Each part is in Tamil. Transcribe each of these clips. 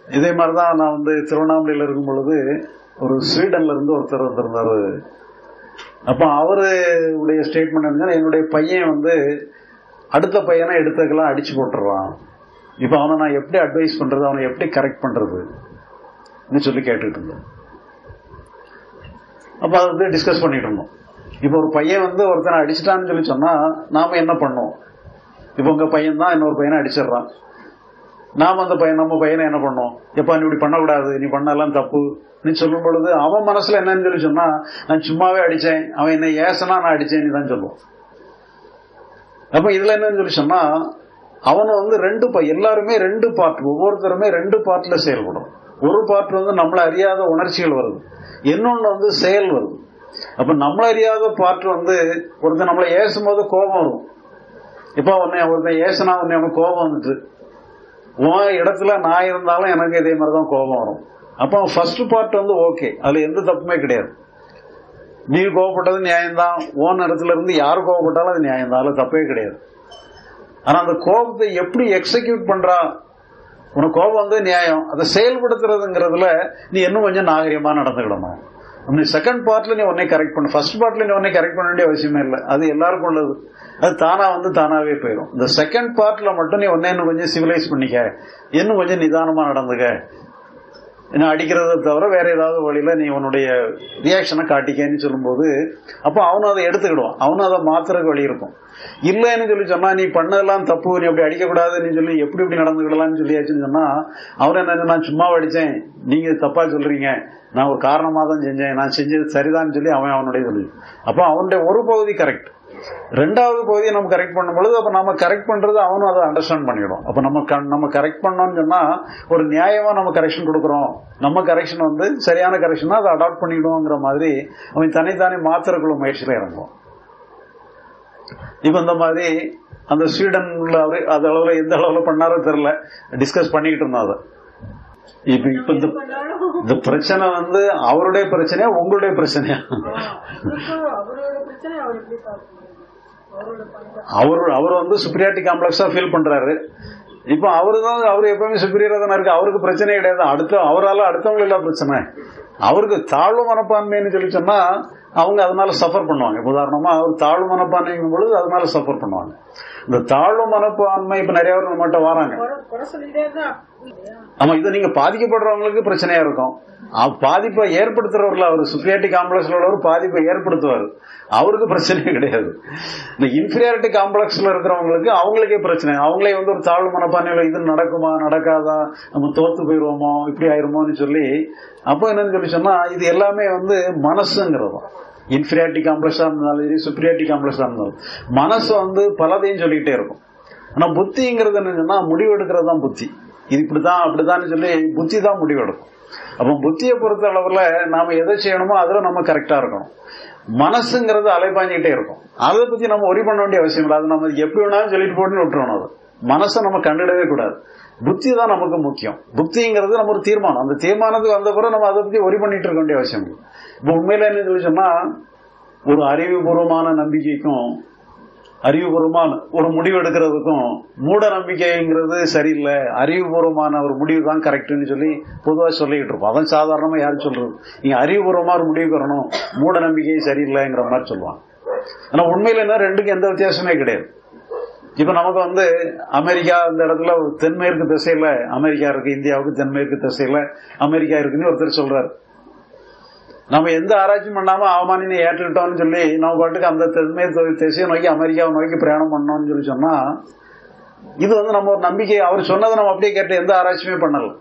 இதே மாதிரிதான் நான் வந்து திருவண்ணாமலையில இருக்கும் பொழுது ஒரு ஸ்வீடன்ல இருந்து ஒருத்தர் வந்திருந்தாரு அப்ப அவரு உடைய ஸ்டேட்மெண்ட் என்னன்னா என்னுடைய பையன் வந்து அடுத்த பையனை எடுத்துக்கலாம் அடிச்சு போட்டுறான் இப்ப அவனை நான் எப்படி அட்வைஸ் பண்றது அவனை எப்படி கரெக்ட் பண்றது சொல்லி கேட்டுட்டு இருந்தேன் அப்ப அதை வந்து டிஸ்கஸ் பண்ணிட்டு இருந்தோம் இப்ப ஒரு பையன் வந்து ஒருத்தனை அடிச்சிட்டான்னு சொல்லி சொன்னா நாம என்ன பண்ணோம் இப்ப உங்க பையன் தான் இன்னொரு பையனை அடிச்சிடுறான் நாம அந்த பையன் நம்ம பையனை என்ன பண்ணோம் எப்ப நீ இப்படி பண்ணக்கூடாது நீ பண்ணலாம் தப்பு நீ சொல்லும் பொழுது அவன் மனசுல என்னன்னு சொல்லி சொன்னா நான் சும்மாவே அடிச்சேன் அவன் என்ன ஏசனா நான் அடிச்சேன் நீ தான் சொல்லுவான் அப்ப இதுல என்னன்னு சொல்லி சொன்னா அவனை வந்து ரெண்டு எல்லாருமே ரெண்டு பார்ட் ஒவ்வொருத்தருமே ரெண்டு பார்ட்ல செயல்படும் ஒரு பார்ட் வந்து நம்மள அறியாத உணர்ச்சிகள் வருது இன்னொன்னு வந்து செயல் வருது அப்ப நம்மள அறியாத பார்ட் வந்து ஒருத்தர் நம்மளை ஏசும் போது கோபம் வரும் இப்ப உன்னை ஒருத்தன் ஏசுனா உன்னை அவனுக்கு கோபம் வந்துட்டு உன் இடத்துல நான் இருந்தாலும் எனக்கு இதே மாதிரி தான் கோபம் வரும் அப்போ ஃபர்ஸ்ட் பார்ட் வந்து ஓகே அதுல எந்த தப்புமே கிடையாது நீ கோவப்பட்டது நியாயம்தான் ஓன் இடத்துல இருந்து யார் கோவப்பட்டாலும் அது நியாயம்தான் அதுல தப்பே கிடையாது ஆனா அந்த கோபத்தை எப்படி எக்ஸிக்யூட் பண்றா உனக்கு கோபம் வந்து நியாயம் அதை செயல்படுத்துறதுங்கிறதுல நீ இன்னும் கொஞ்சம் நாகரிகமா நடந்துக்கிடணும் நீ செகண்ட் பார்ட்ல நீ உன்னை கரெக்ட் பண்ண ஃபர்ஸ்ட் பார்ட்ல நீ உன்னை கரெக்ட் பண்ண வேண்டிய அவசியமே இல்லை அது எல்லாருக்கும் உள்ளது அது தானா வந்து தானாவே போயிடும் இந்த செகண்ட் பார்ட்ல மட்டும் நீ உன்னை இன்னும் கொஞ்சம் சிவிலைஸ் பண்ணிக்க இன்னும் கொஞ்சம் நிதானமா நடந்துக்க என்ன அடிக்கிறத தவிர வேற ஏதாவது வழியில நீ உன்னுடைய ரியாக்ஷனை காட்டிக்கன்னு சொல்லும்போது அப்போ அவனும் அதை எடுத்துக்கிடுவான் அவனும் அதை மாத்துறதுக்கு வழி இருக்கும் இல்லைன்னு சொல்லி சொன்னா நீ பண்ணதெல்லாம் தப்பு நீ அப்படி அடிக்கக்கூடாதுன்னு சொல்லி எப்படி இப்படி நடந்துக்கிடலாம்னு சொல்லியாச்சுன்னு சொன்னா அவர் என்ன நான் சும்மா அடிச்சேன் நீங்க தப்பா சொல்றீங்க நான் ஒரு காரணமா தான் செஞ்சேன் நான் செஞ்சது சரிதான்னு சொல்லி அவன் அவனுடைய சொல்லி அப்போ அவனுடைய ஒரு பகுதி கரெக்ட் ரெண்டாவது பகுதியை நம்ம கரெக்ட் பண்ணும் பொழுது அப்ப நம்ம கரெக்ட் பண்றது அவனும் அதை அண்டர்ஸ்டாண்ட் பண்ணிடும் அப்ப நம்ம நம்ம கரெக்ட் பண்ணோம்னு சொன்னா ஒரு நியாயமா நம்ம கரெக்ஷன் கொடுக்குறோம் நம்ம கரெக்ஷன் வந்து சரியான கரெக்ஷனா அதை அடாப்ட் பண்ணிடுவோங்கிற மாதிரி அவன் தனித்தானே மாத்திரக்குள்ள முயற்சியில இறங்குவோம் இப்ப இந்த மாதிரி அந்த ஸ்வீடன்ல அவரு அது அளவுல எந்த அளவுல பண்ணாரோ தெரியல டிஸ்கஸ் பண்ணிக்கிட்டு இருந்தோம் அதை இப்ப இப்ப இந்த இந்த பிரச்சனை வந்து அவருடைய பிரச்சனையா உங்களுடைய பிரச்சனையா அவர் அவர் வந்து சுப்ரியாரிட்டி காம்ப்ளெக்ஸா ஃபீல் பண்றாரு இப்ப அவரு தான் அவர் எப்பவுமே சுப்பீரியரா தானே இருக்கு அவருக்கு பிரச்சனை கிடையாது அடுத்த அவரால் அடுத்தவங்க இல்ல பிரச்சனை அவருக்கு தாழ்வு மனப்பான்மைன்னு சொல்லி சொன்னா அவங்க அதனால சஃபர் பண்ணுவாங்க உதாரணமா அவர் தாழ்வு மனப்பான்மைங்கும் பொழுது அதனால சஃபர் பண்ணுவாங்க இந்த தாழ்வு மனப்பான்மை இப்ப நிறைய பேர் நம்மகிட்ட வராங்க ஆமா இது நீங்க பாதிக்கப்படுறவங்களுக்கு பிரச்சனையா இருக்கும் பாதிப்பை ஏற்படுத்துறவர்கள் அவர் சுப்ரியாரிட்டி காம்ப்ளெக்ஸ்ல உள்ளவர் பாதிப்பை ஏற்படுத்துவார் அவருக்கு பிரச்சனையே கிடையாது இந்த இன்ஃபீரியாரிட்டி காம்ப்ளெக்ஸ்ல இருக்கிறவங்களுக்கு அவங்களுக்கே பிரச்சனை அவங்களே வந்து ஒரு தாழ்வு மனப்பான்மையில இது நடக்குமா நடக்காதா நம்ம தோத்து போயிருவோமோ இப்படி ஆயிருமோன்னு சொல்லி அப்போ என்னன்னு சொல்லி சொன்னா இது எல்லாமே வந்து மனசுங்கிறதும் இன்ஃபீரியாரிட்டி காம்ப்ளெக்ஸா இருந்தாலும் சரி சுப்ரியாரிட்டி காம்ப்ளெக்ஸா இருந்தாலும் மனசு வந்து பலதையும் சொல்லிக்கிட்டே இருக்கும் ஆனா புத்திங்கிறது என்னன்னா முடிவு எடுக்கிறது தான் புத்தி இது இப்படிதான் அப்படிதான் சொல்லி புத்தி தான் முடிவெடுக்கும் அப்போ புத்தியை பொறுத்த அளவுல நாம எதை செய்யணுமோ அதுல நம்ம கரெக்டா இருக்கணும் மனசுங்கிறது அலைப்பாஞ்சிக்கிட்டே இருக்கும் அதை பத்தி நம்ம ஒரி பண்ண வேண்டிய அவசியம் இல்லை அது நம்ம எப்படி வேணாலும் சொல்லிட்டு போட்டு விட்டுறணும் அது மனசை நம்ம கண்டுடவே கூடாது புத்தி தான் நமக்கு முக்கியம் புத்திங்கிறது நம்ம ஒரு தீர்மானம் அந்த தீர்மானத்துக்கு வந்த பிறகு நம்ம அதை பத்தி ஒரி பண்ணிட்டு இருக்க வேண்டிய அவசியம் இல்லை இப்போ உண்மையில என்ன சொல்லி சொன்னா ஒரு அறிவுபூர்வமான நம்பிக்கைக்கும் அறிவுபூர்வமான ஒரு முடிவு எடுக்கிறதுக்கும் மூட நம்பிக்கைங்கிறது சரியில்லை அறிவுபூர்வமான ஒரு முடிவு தான் கரெக்ட்னு சொல்லி பொதுவாக சொல்லிக்கிட்டு இருப்போம் அதான் சாதாரணமா யாரும் சொல்றது நீங்க அறிவுபூர்வமா ஒரு முடிவு வரணும் மூட நம்பிக்கை சரியில்லைங்கிற மாதிரி சொல்லுவாங்க ஆனா உண்மையில என்ன ரெண்டுக்கும் எந்த வித்தியாசமே கிடையாது இப்ப நமக்கு வந்து அமெரிக்கா இந்த இடத்துல தென்மேற்கு திசையில அமெரிக்கா இருக்கு இந்தியாவுக்கு தென்மேற்கு திசையில அமெரிக்கா இருக்குன்னு ஒருத்தர் சொல்றாரு நம்ம எந்த ஆராய்ச்சியும் பண்ணாம அவமானினை ஏற்றுக்கிட்டோம்னு சொல்லி நம்ம பாட்டுக்கு அந்த தென்மேற்கு திசையை நோக்கி அமெரிக்காவை நோக்கி பிரயாணம் பண்ணோம்னு சொல்லி சொன்னா இது வந்து நம்ம ஒரு நம்பிக்கை அவர் சொன்னதை நம்ம அப்படியே கேட்டு எந்த ஆராய்ச்சியுமே பண்ணல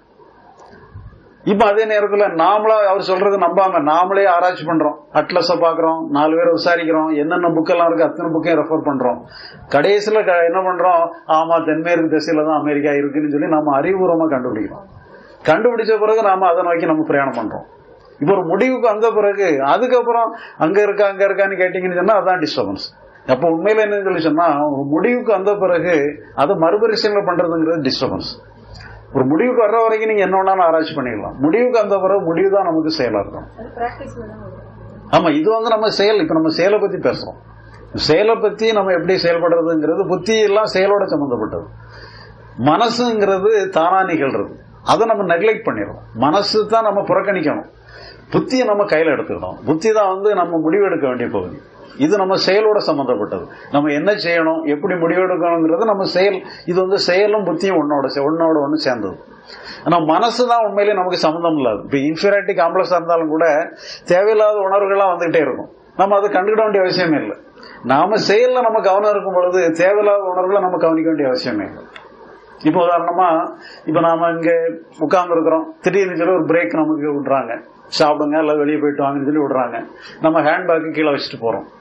இப்ப அதே நேரத்துல நாமளா அவர் சொல்றது நம்பாம நாமளே ஆராய்ச்சி பண்றோம் அட்லஸ பாக்குறோம் நாலு பேரை விசாரிக்கிறோம் என்னென்ன புக்கெல்லாம் இருக்கு அத்தனை புக்கையும் ரெஃபர் பண்றோம் கடைசியில என்ன பண்றோம் ஆமா தென்மேற்கு திசையில தான் அமெரிக்கா இருக்குன்னு சொல்லி நம்ம அறிவுபூர்வமா கண்டுபிடிக்கிறோம் கண்டுபிடிச்ச பிறகு நாம அதை நோக்கி நம்ம பிரயாணம் பண்றோம் இப்ப ஒரு முடிவுக்கு வந்த பிறகு அதுக்கப்புறம் அங்க இருக்கா அங்க இருக்கான்னு கேட்டீங்கன்னு சொன்னா அதான் டிஸ்டர்பன்ஸ் அப்ப உண்மையில என்ன சொல்லி சொன்னா ஒரு முடிவுக்கு வந்த பிறகு அதை மறுபரிசீலனை பண்றதுங்கிறது டிஸ்டர்பன்ஸ் ஒரு முடிவுக்கு வர்ற வரைக்கும் நீங்க என்ன வேணாலும் ஆராய்ச்சி பண்ணிடலாம் முடிவுக்கு வந்த பிறகு முடிவு தான் நமக்கு செயலா இருக்கும் ஆமா இது வந்து நம்ம செயல் இப்ப நம்ம செயலை பத்தி பேசுறோம் செயலை பத்தி நம்ம எப்படி செயல்படுறதுங்கிறது புத்தி எல்லாம் செயலோட சம்பந்தப்பட்டது மனசுங்கிறது தானா நிகழ்றது அதை நம்ம நெக்லெக்ட் பண்ணிடுறோம் மனசு தான் நம்ம புறக்கணிக்கணும் புத்தியை நம்ம கையில எடுத்துக்கணும் புத்தி தான் வந்து நம்ம முடிவெடுக்க வேண்டிய பகுதி இது நம்ம செயலோட சம்பந்தப்பட்டது நம்ம என்ன செய்யணும் எப்படி முடிவெடுக்கணுங்கிறது நம்ம செயல் இது வந்து செயலும் புத்தியும் ஒன்னோட ஒன்னோட ஒன்று சேர்ந்தது ஆனா மனசு தான் உண்மையிலேயே நமக்கு சம்மந்தம் இல்லாது இப்போ இன்ஃபீரியாரிட்டி காம்ப்ளெக்ஸ் இருந்தாலும் கூட தேவையில்லாத உணர்வுகள்லாம் வந்துகிட்டே இருக்கும் நம்ம அதை கண்டுக்கிட வேண்டிய அவசியமே இல்லை நாம செயல்ல நம்ம கவனம் இருக்கும் பொழுது தேவையில்லாத உணர்வுகளை நம்ம கவனிக்க வேண்டிய அவசியமே இல்லை இப்போ உதாரணமா இப்போ நாம இங்க உட்கார்ந்து இருக்கிறோம் திடீர்னு சொல்லி ஒரு பிரேக் நமக்கு விடுறாங்க சாப்பிடுங்க இல்லை வெளியே போயிட்டு வாங்கன்னு சொல்லி விடுறாங்க நம்ம ஹேண்ட்பேக்கு கீழே வச்சுட்டு போறோம்